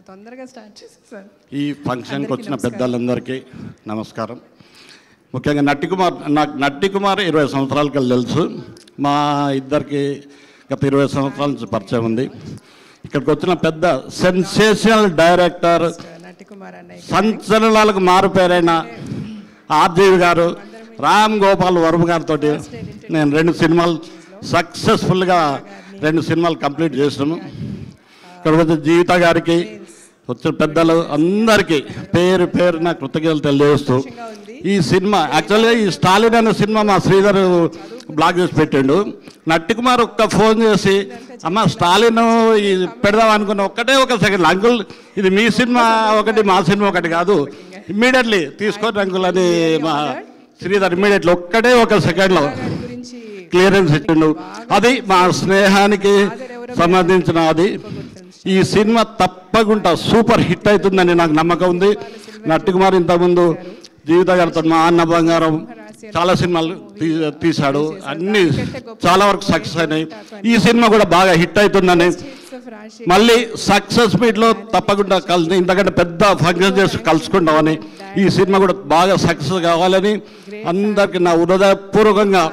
చాలా తొందరగా స్టార్ట్ చేసేసారు ఈ ఫంక్షన్కి వచ్చిన పెద్దలందరికీ నమస్కారం ముఖ్యంగా నట్టి కుమార్ నాకు నట్టి కుమార్ ఇరవై సంవత్సరాల కల్లా తెలుసు మా ఇద్దరికి గత ఇరవై సంవత్సరాల నుంచి పరిచయం ఉంది ఇక్కడికి వచ్చిన పెద్ద సెన్సేషనల్ డైరెక్టర్ నటి కుమార్ అన్నయ్య సంచలనాలకు మారుపేరైన ఆర్జీవి గారు రామ్ గోపాల్ వర్మ గారితో నేను రెండు సినిమాలు సక్సెస్ఫుల్గా రెండు సినిమాలు కంప్లీట్ చేసినాము ఇక్కడ వచ్చే జీవిత గారికి వచ్చిన పెద్దలు అందరికీ పేరు పేరున కృతజ్ఞతలు తెలియజేస్తూ ఈ సినిమా యాక్చువల్గా ఈ స్టాలిన్ అనే సినిమా మా శ్రీధర్ బ్లాగ్ చేసి పెట్టిండు నట్టి కుమార్ ఒక్క ఫోన్ చేసి అమ్మ స్టాలిన్ ఈ పెడదాం అనుకున్న ఒక్కటే ఒక సెకండ్ అంకుల్ ఇది మీ సినిమా ఒకటి మా సినిమా ఒకటి కాదు ఇమ్మీడియట్లీ తీసుకోండి అంకుల్ అని మా శ్రీధర్ ఇమ్మీడియట్లీ ఒక్కటే ఒక సెకండ్లో గారి గురించి క్లియరెన్స్ ఇచ్చిండు అది మా స్నేహానికి సంబంధించిన అది ఈ సినిమా తప్పకుండా సూపర్ హిట్ అవుతుందని నాకు నమ్మకం ఉంది నట్టి కుమార్ ఇంతకుముందు జీవిత గారితో మా అన్న బంగారం చాలా సినిమాలు తీ- తీశాడు అన్ని చాలా వరకు సక్సెస్ అయినాయి ఈ సినిమా కూడా బాగా హిట్ అవుతుందని Hits of రాశి మళ్ళీ సక్సెస్ మీట్లో తప్పకుండా కలిసి ఇంతకంటే పెద్ద ఫంక్షన్ చేసి కలుసుకుంటామని ఈ సినిమా కూడా బాగా సక్సెస్ కావాలని అందరికి నా హృదయపూర్వకంగా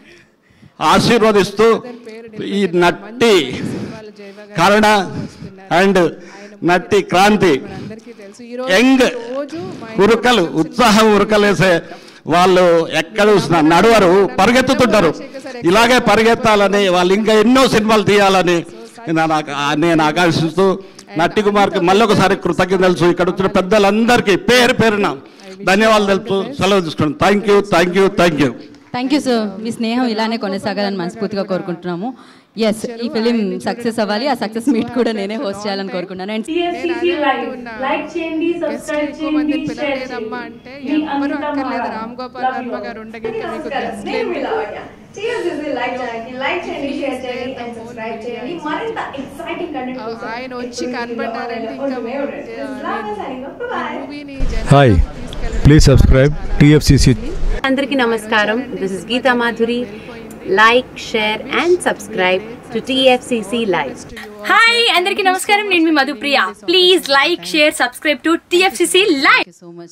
ఆశీర్వదిస్తూ ఈ నట్టి సినిమాలు జయవ గారు కరుణ అండ్ నట్టి క్రాంతి అందరికీ తెలుసు ఈ యంగ్ రోజు మా ఉరుకలు ఉత్సాహం ఉరకలేసే వాళ్ళు ఎక్కడ చూసినా నడువరు పరిగెత్తుతుంటారు ఇలాగే పరిగెత్తాలని వాళ్ళు ఇంకా ఎన్నో సినిమాలు తీయాలని నేను ఆక- నేను ఆకాంక్షిస్తూ నట్టి కుమార్కి మళ్ళొకసారి కృతజ్ఞతలు తెలుసు ఇక్కడ వచ్చిన పెద్దలందరికీ పేరు పేరున ధన్యవాదాలు తెలుపుతూ సెలవు తీసుకున్నాను thank you thank you thank you thank you sir మీ స్నేహం ఇలానే కొనసాగాలని మనస్ఫూర్తిగా కోరుకుంటున్నాము ఎస్ ఈ ఫిలిం సక్సెస్ అవ్వాలి ఆ సక్సెస్ మీట్ కూడా నేనే హోస్ట్ చేయాలని కోరుకున్నాను అండ్ టిఎఫ్సిసి లైవ్ లైక్ చేయండి గెస్ట్ సబ్స్క్రైబ్ ఎక్కువ మంది చేయండి షేర్ పిల్లలేదమ్మా చేయండి అంటే మీ ఎవ్వరు అంకిత అక్కర్లేదు మారా. Ram Gopal Love Varma you. గారు ఉండగా ఇంకా మీకు నమస్కారం. గెస్ట్ నేను మీ లావణ్య. TFCC లైక్ చేయండి లైక్ చేయండి షేర్ చేయండి అండ్ సబ్స్క్రైబ్ చేయండి మరింత ఎక్సైటింగ్ కంటెంట్ కోసం ఆయన వచ్చి ఇప్పుడు కనపడ్డారంటే వీడియో ఇంకా ఉండే ఉండే. This is Lavanya signing off. Bye-bye. మూవీని హాయ్ ప్లీజ్ సబ్స్క్రైబ్ టిఎఫ్సిసి అందరికీ నమస్కారం this is Geeta Madhuri like share and subscribe to TFCC live hi అందరికీ నమస్కారం నేను మీ Madhupriya please like share subscribe to TFCC live so much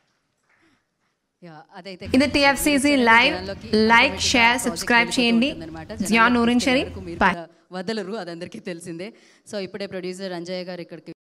అదైతే ఇది TFCC live like share subscribe చేయండి జియా నూరిన్ షరీ బాయ్ వదలరు అదందరికీ తెలిసిందే సో ఇప్పుడే ప్రొడ్యూసర్ అంజయ్య గారు ఇక్కడికి